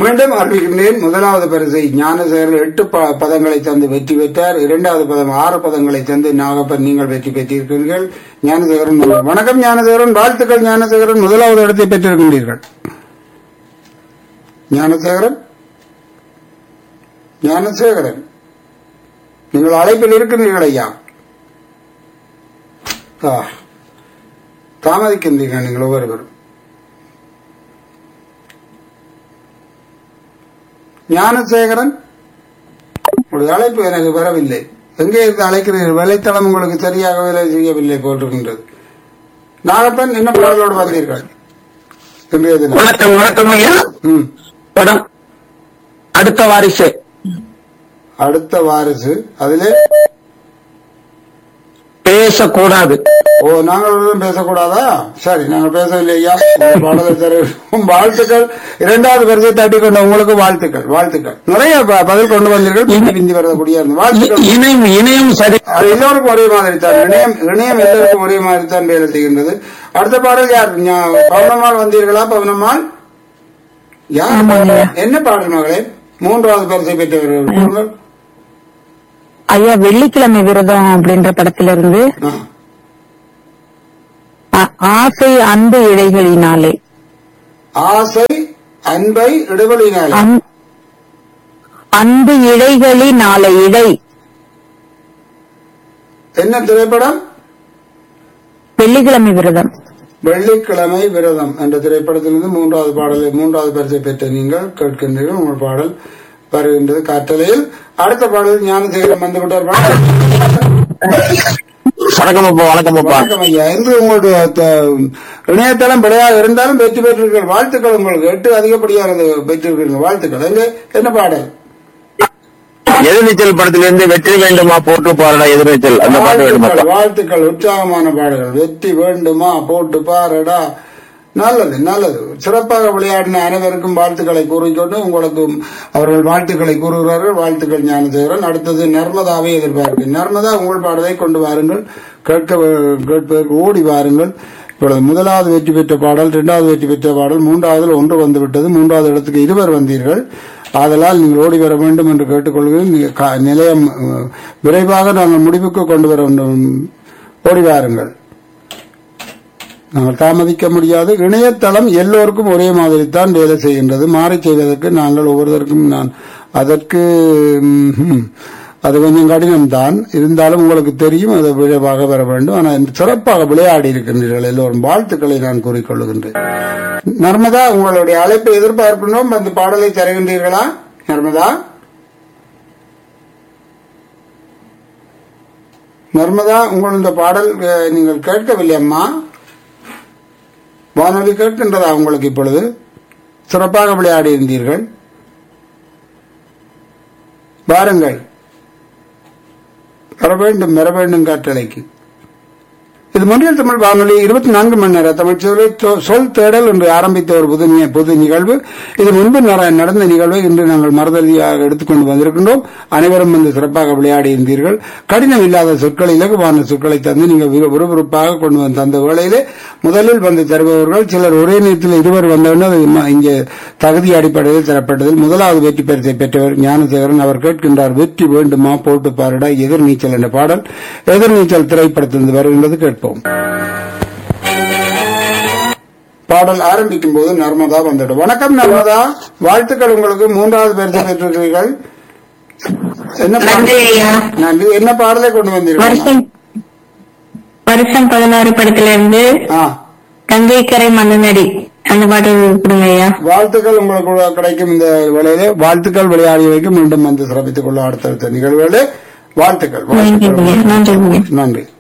மீண்டும் அறிவிக்கின்றேன் முதலாவது பரிசை ஞானசேகரன் எட்டு ப- பதங்களை தந்து வெற்றி பெற்றார் இரண்டாவது பதம் ஆறு பதங்களை தந்து நாகப்பன் நீங்கள் வெற்றி பெற்றிருக்கிறீர்கள் ஞானசேகரன் முதல். வணக்கம் ஞானசேகரன் வாழ்த்துக்கள் ஞானசேகரன் முதலாவது இடத்தை பெற்றிருக்கின்றீர்கள் ஞானசேகரன் ஞானசேகரன் நீங்கள் அழைப்பில் இருக்கின்றீர்கள் ஐயா ஆ. தாமதிக்கின்றீர்கள் நீங்கள் ஒவ்வொருவரும் ஞானசேகரன் உங்களுடைய அழைப்பு எனக்கு வரவில்லை எங்கே இருந்து அழைக்கிறீர்கள் வலைத்தளம் உங்களுக்கு சரியாக வேலை செய்யவில்லை போட்டிருக்கின்றது நாகப்பன் என்ன பாடலோடு வந்தீர்கள் இன்றைய தினம் வணக்கம் வணக்கம் ஐயா ம். படம் அடுத்த வாரிசு அடுத்த வாரிசு அதிலே பேசக்கூடாது ஓ நாங்கள் ஒருவரும் பேசக்கூடாதா சரி நாங்கள் பேசவில்லை ஐயா உங்கள் பாடலை தர வாழ்த்துக்கள் இரண்டாவது பரிசை தட்டி கொண்ட உங்களுக்கு வாழ்த்துக்கள் வாழ்த்துக்கள் நிறைய ப- பதில் கொண்டு வந்தீர்கள் பிந்தி பிந்தி வரக்கூடிய இ- வாழ்த்துக்கள் இணையம் இணையம் சரி அது எல்லோருக்கும் ஒரே மாதிரி தான் இணையம் இணையம் எல்லோருக்கும் ஒரே மாதிரி தான் வேலை செய்கின்றது அடுத்த பாடல் யார் ஞா- பவனம்மாள் வந்தீர்களா பவனம்மாள் யார் ஆமாங்க. என்ன பாடல் மகளே மூன்றாவது பரிசை பெற்றவர்கள் கூறுங்கள். ஐயா வெள்ளிக்கிழமை விரதம் அப்படின்ற படத்துல இருந்து ஆ. ஆ- ஆசை அன்பு இழைகளினாலே ஆசை அன்பை இடைவெளியினாலே அன்- அன்பு இழைகளினாலே இடை என்ன திரைப்படம் வெள்ளிக்கிழமை விரதம் வெள்ளிக்கிழமை விரதம் என்ற திரைப்படத்திலிருந்து மூன்றாவது பாடலை மூன்றாவது பரிசை பெற்ற நீங்கள் கேட்கின்றீர்கள் உங்கள் பாடல் வருகின்றது காற்றலையில் அடுத்த பாடல் ஞானசேகரம் வந்துவிட்டார் வணக்கம் அப்பா வணக்கம் அப்பா வணக்கம் ஐயா இன்று உங்களுடைய த- இணையதளம் பிழையாக இருந்தாலும் வெற்றி பெற்றீர்கள் வாழ்த்துக்கள் உங்களுக்கு எட்டு அதிகப்படியானது பெற்றிருக்கிறீர்கள் வாழ்த்துக்கள் எங்க என்ன பாடல் எதிர்நீச்சல் படத்திலிருந்து வெற்றி வேண்டுமா போட்டு பாருடா எதிர்நீச்சல் அந்த பாட்டு வேண்டுமா வாழ்த்துக்கள் வாழ்த்துக்கள் உற்சாகமான பாடல்கள் வெற்றி வேண்டுமா போட்டு பாருடா நல்லது நல்லது சிறப்பாக விளையாடின அனைவருக்கும் வாழ்த்துக்களை கூறிக்கொண்டு உங்களுக்கும் அவர்கள் வாழ்த்துக்களை கூறுகிறார்கள் வாழ்த்துக்கள் ஞானசேகரன் அடுத்தது நர்மதாவை எதிர்பார்க்கிறேன் நர்மதா உங்கள் பாடலை கொண்டு வாருங்கள் கேட்க கேட்பதற்கு ஓடி வாருங்கள் இப்பொழுது முதலாவது வெற்றி பெற்ற பாடல் இரண்டாவது வெற்றி பெற்ற பாடல் மூன்றாவதில் ஒன்று வந்துவிட்டது மூன்றாவது இடத்துக்கு இருவர் வந்தீர்கள் ஆதலால் நீங்கள் ஓடி வர வேண்டும் என்று கேட்டுக்கொள்கிறேன் நீங்க கா- நிலையம் அஹ், விரைவாக நாங்கள் முடிவுக்கு கொண்டு வர வேண்டும் ஓடி வாருங்கள் நாங்கள் தாமதிக்க முடியாது இணையதளம் எல்லோருக்கும் ஒரே மாதிரி தான் வேலை செய்கின்றது மாறி செய்வதற்கு நாங்கள் ஒவ்வொருவருக்கும் நான் அதற்கு ம், அது கொஞ்சம் கடினம்தான் இருந்தாலும் உங்களுக்கு தெரியும் அது விரைவாக வர வேண்டும் ஆனால் சிறப்பாக விளையாடி இருக்கின்றீர்கள் எல்லோரும் வாழ்த்துக்களை நான் கூறிக்கொள்கின்றேன் நர்மதா உங்களுடைய அழைப்பை எதிர்பார்க்கின்றோம் அந்த பாடலை தருகின்றீர்களா நர்மதா நர்மதா உங்கள் இந்த பாடல் அஹ், நீங்கள் கேட்கவில்லை அம்மா வானொலி கேட்கின்றதா உங்களுக்கு இப்பொழுது சிறப்பாக விளையாடி இருந்தீர்கள் வாருங்கள் வர வேண்டும் வர வேண்டும் காற்றலைக்கு இது மொழியல் தமிழ் வானொலி இருபத்தி நான்கு மணி நேர தமிழ் சேவை தொ- சொல் தேடல் என்று ஆரம்பித்த ஒரு புது நி- புது நிகழ்வு இது முன்பு நட- நடந்த நிகழ்வை இன்று நாங்கள் மறுதலியாக எடுத்துக்கொண்டு வந்திருக்கின்றோம் அனைவரும் வந்து சிறப்பாக விளையாடி இருந்தீர்கள் கடினம் இல்லாத சொற்களை இலகுவான சொற்களை தந்து நீங்கள் விறு- விறுவிறுப்பாக கொண்டு வந்து தந்த வேளையிலே முதலில் வந்து தருபவர்கள் சிலர் ஒரே நேரத்தில் இருவர் வந்தவுடனே அது ம- இங்கே தகுதி அடிப்படையில் தரப்பட்டதில் முதலாவது வெற்றி பரிசை பெற்றவர் ஞானசேகரன் அவர் கேட்கின்றார் வெற்றி வேண்டுமா போட்டு பாருடா எதிர்நீச்சல் என்ற பாடல் எதிர்நீச்சல் திரைப்படத்திலிருந்து வருகின்றது கேட்போம் பாடல் ஆரம்பிக்கும் போது நர்மதா வந்துடும் வணக்கம் நர்மதா வாழ்த்துக்கள் உங்களுக்கு மூன்றாவது பரிசு பெற்றிருக்கிறீர்கள் என்ன பா- நன்றி ஐயா நன்றி என்ன பாடலை கொண்டு வந்தீர்கள் வருஷம் வருஷம் பதினாறு படத்துல இருந்து ஆ கங்கைக்கரை மன்னனடி அந்த பாட்டு கொடுங்க ஐயா வாழ்த்துக்கள் உங்களுக்கு கிடைக்கும் இந்த வேளையிலே வாழ்த்துக்கள் விளையாடியவைக்கு மீண்டும் வந்து சிறப்பித்துக் கொள்ள அடுத்தடுத்த நிகழ்வுகளே வாழ்த்துக்கள் நன்றி வாழ்த்துக்கள் ஐயா நன்றி ஐயா நன்றி